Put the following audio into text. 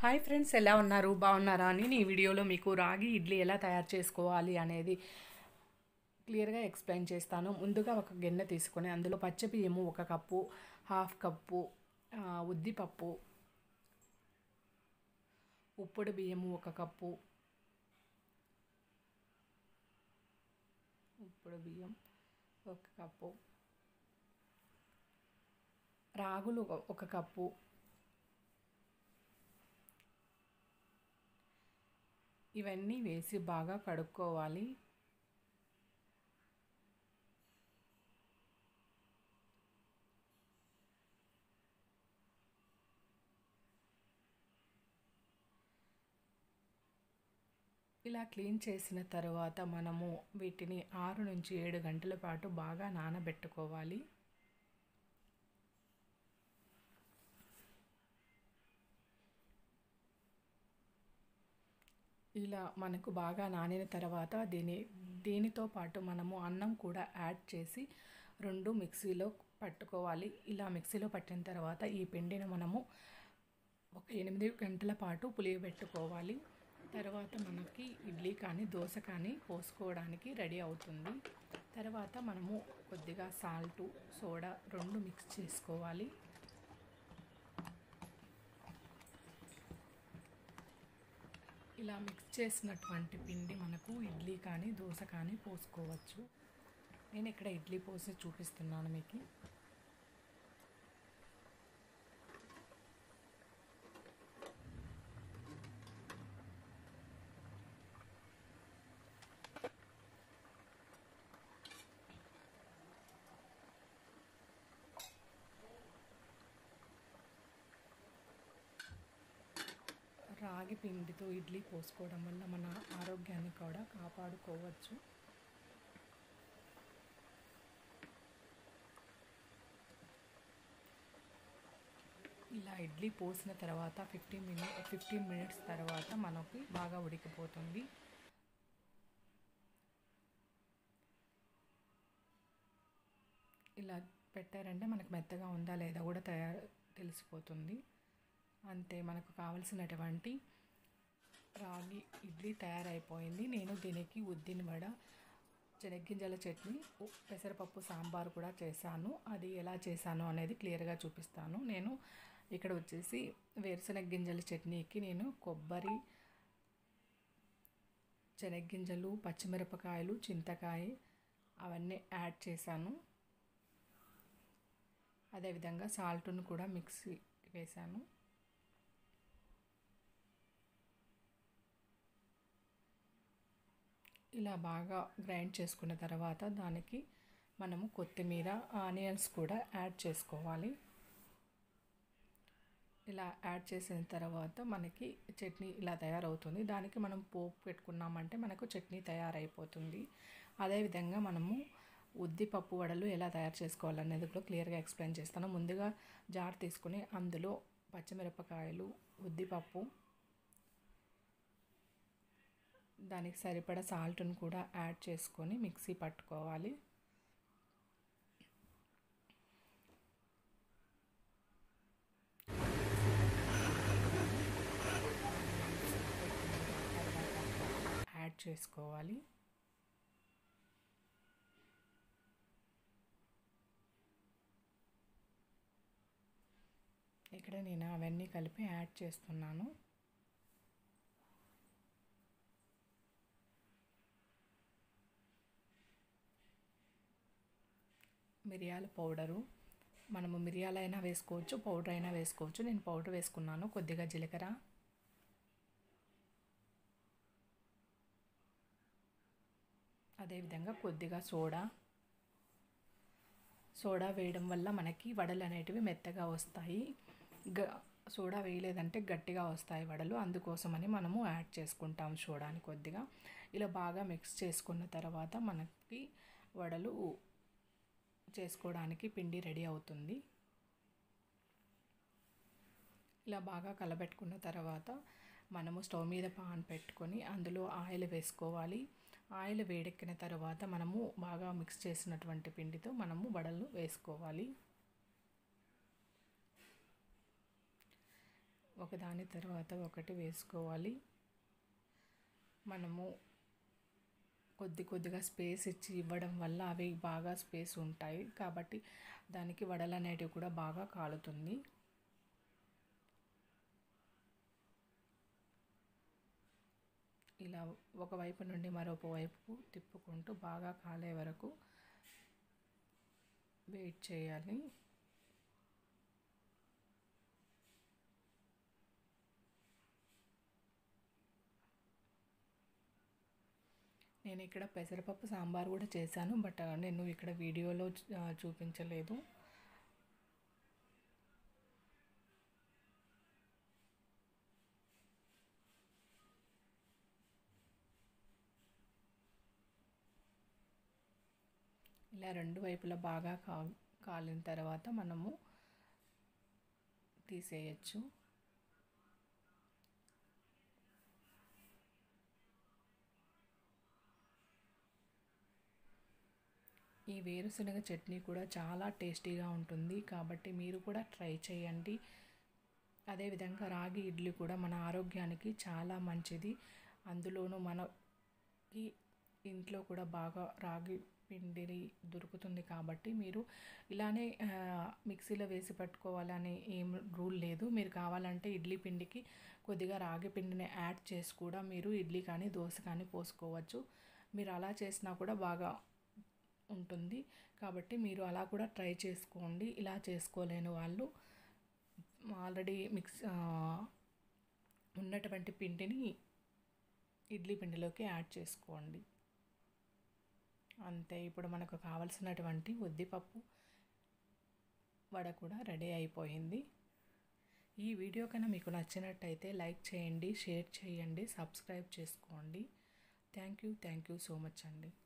hi friends ఎలా ఉన్నారు బాగున్నారా అని ఈ వీడియోలో మీకు రాగి ఇడ్లీ ఎలా తయారు చేసుకోవాలి అనేది క్లియర్గా ఎక్స్ప్లెయిన్ చేస్తాను ముందుగా ఒక గిన్నె తీసుకొని అందులో పచ్చ బియ్యము ఒక కప్పు హాఫ్ కప్పు ఆ, ఉద్దిపప్పు ఉప్పుడు బియ్యము ఒక కప్పు ఉప్పుడు బియ్యం ఒక కప్పు రాగులు ఒక- ఒక కప్పు ఇవన్నీ వేసి బాగా కడుక్కోవాలి ఇలా క్లీన్ చేసిన తర్వాత మనము వీటిని ఆరు నుంచి ఏడు గంటల పాటు బాగా నానబెట్టుకోవాలి ఇలా మనకు బాగా నానిన తర్వాత దీని దీనితో పాటు మనము అన్నం కూడా యాడ్ చేసి రెండు మిక్సీలో పట్టుకోవాలి ఇలా మిక్సీలో పట్టిన తర్వాత ఈ పిండిని మనము ఒక ఎనిమిది గంటల పాటు పులియబెట్టుకోవాలి తర్వాత మనకి ఇడ్లీ కానీ దోశ కానీ పోసుకోవడానికి రెడీ అవుతుంది తర్వాత మనము కొద్దిగా సాల్టు సోడా రెండు మిక్స్ చేసుకోవాలి ఇలా మిక్స్ చేసినటువంటి పిండి మనకు ఇడ్లీ కానీ దోశ కానీ పోసుకోవచ్చు నేను ఇక్కడ ఇడ్లీ పోసి చూపిస్తున్నాను మీకు రాగి పిండితో ఇడ్లీ పోసుకోవడం వల్ల మన ఆరోగ్యాన్ని కూడా కాపాడుకోవచ్చు ఇలా ఇడ్లీ పోసిన తర్వాత ఫిఫ్టీన్ మినిట్ ఫిఫ్టీన్ మినిట్స్ తర్వాత మనకి బాగా ఉడికిపోతుంది ఇలా పెట్టారంటే మనకు మెత్తగా ఉందా లేదా కూడా తయారు తెలిసిపోతుంది అంతే మనకు కావలసినటువంటి రాగి ఇడ్లీ తయారైపోయింది నేను దీనికి ఉద్దిన వడ శనగ్గింజల చట్నీ ఉ- పెసరపప్పు సాంబార్ కూడా చేశాను అది ఎలా చేశాను అనేది క్లియర్గా చూపిస్తాను నేను ఇక్కడ వచ్చేసి వేరుశనగ గింజల చట్నీకి నేను కొబ్బరి శనగ్గింజలు పచ్చిమిరపకాయలు చింతకాయ అవన్నీ యాడ్ చేశాను అదేవిధంగా సాల్ట్ను కూడా మిక్సీ వేశాను ఇలా బాగా గ్రైండ్ చేసుకున్న తర్వాత దానికి మనము కొత్తిమీర ఆనియన్స్ కూడా యాడ్ చేసుకోవాలి ఇలా యాడ్ చేసిన తర్వాత మనకి చట్నీ ఇలా తయారవుతుంది దానికి మనం పోపు పెట్టుకున్నామంటే మనకు చట్నీ తయారైపోతుంది అదేవిధంగా మనము ఉద్దిపప్పు వడలు ఎలా తయారు చేసుకోవాలనేది కూడా క్లియర్గా ఎక్స్ప్లెయిన్ చేస్తాను ముందుగా జార్ తీసుకుని అందులో పచ్చిమిరపకాయలు ఉద్దిపప్పు దానికి సరిపడా సాల్ట్ను కూడా యాడ్ చేసుకొని మిక్సీ పట్టుకోవాలి యాడ్ చేసుకోవాలి ఇక్కడ నేను అవన్నీ కలిపి యాడ్ చేస్తున్నాను మిరియాల పౌడరు మనము మిరియాలైనా వేసుకోవచ్చు పౌడర్ అయినా వేసుకోవచ్చు నేను పౌడర్ వేసుకున్నాను కొద్దిగా జీలకర్ర అదేవిధంగా కొద్దిగా సోడా సోడా వేయడం వల్ల మనకి వడలు అనేటివి మెత్తగా వస్తాయి గ సోడా వేయలేదంటే గట్టిగా వస్తాయి వడలు అందుకోసమని మనము యాడ్ చేసుకుంటాం సోడాని కొద్దిగా ఇలా బాగా మిక్స్ చేసుకున్న తర్వాత మనకి వడలు చేసుకోవడానికి పిండి రెడీ అవుతుంది ఇలా బాగా కలబెట్టుకున్న తర్వాత మనము స్టవ్ మీద పాన్ పెట్టుకొని అందులో ఆయిల్ వేసుకోవాలి ఆయిల్ వేడెక్కిన తర్వాత మనము బాగా మిక్స్ చేసినటువంటి పిండితో మనము వడలు వేసుకోవాలి ఒకదాని తర్వాత ఒకటి వేసుకోవాలి మనము కొద్ది కొద్దిగా స్పేస్ ఇచ్చి ఇవ్వడం వల్ల అవి బాగా స్పేస్ ఉంటాయి కాబట్టి దానికి వడలు అనేటివి కూడా బాగా కాలుతుంది ఇలా ఒకవైపు నుండి మరొక వైపు తిప్పుకుంటూ బాగా కాలే వరకు వెయిట్ చేయాలి నేను ఇక్కడ పెసరపప్పు సాంబార్ కూడా చేశాను బట్ నేను ఇక్కడ వీడియోలో చూపించలేదు ఇలా రెండు వైపులా బాగా కా కాలిన తర్వాత మనము తీసేయచ్చు ఈ వేరుశనగ చట్నీ కూడా చాలా టేస్టీగా ఉంటుంది కాబట్టి మీరు కూడా ట్రై చేయండి అదేవిధంగా రాగి ఇడ్లీ కూడా మన ఆరోగ్యానికి చాలా మంచిది అందులోనూ మనకి ఇంట్లో కూడా బాగా రాగి పిండి దొరుకుతుంది కాబట్టి మీరు ఇలానే మిక్సీలో వేసి పట్టుకోవాలని ఏం రూల్ లేదు మీరు కావాలంటే ఇడ్లీ పిండికి కొద్దిగా రాగి పిండిని యాడ్ చేసి కూడా మీరు ఇడ్లీ కానీ దోశ కానీ పోసుకోవచ్చు మీరు అలా చేసినా కూడా బాగా ఉంటుంది కాబట్టి మీరు అలా కూడా ట్రై చేసుకోండి ఇలా చేసుకోలేని వాళ్ళు ఆల్రెడీ మిక్స్ ఉన్నటువంటి పిండిని ఇడ్లీ పిండిలోకి యాడ్ చేసుకోండి అంతే ఇప్పుడు మనకు కావలసినటువంటి ఉద్దిపప్పు వడ కూడా రెడీ అయిపోయింది ఈ వీడియో కన్నా మీకు నచ్చినట్టయితే లైక్ చేయండి షేర్ చేయండి సబ్స్క్రైబ్ చేసుకోండి thank you thank you so much అండి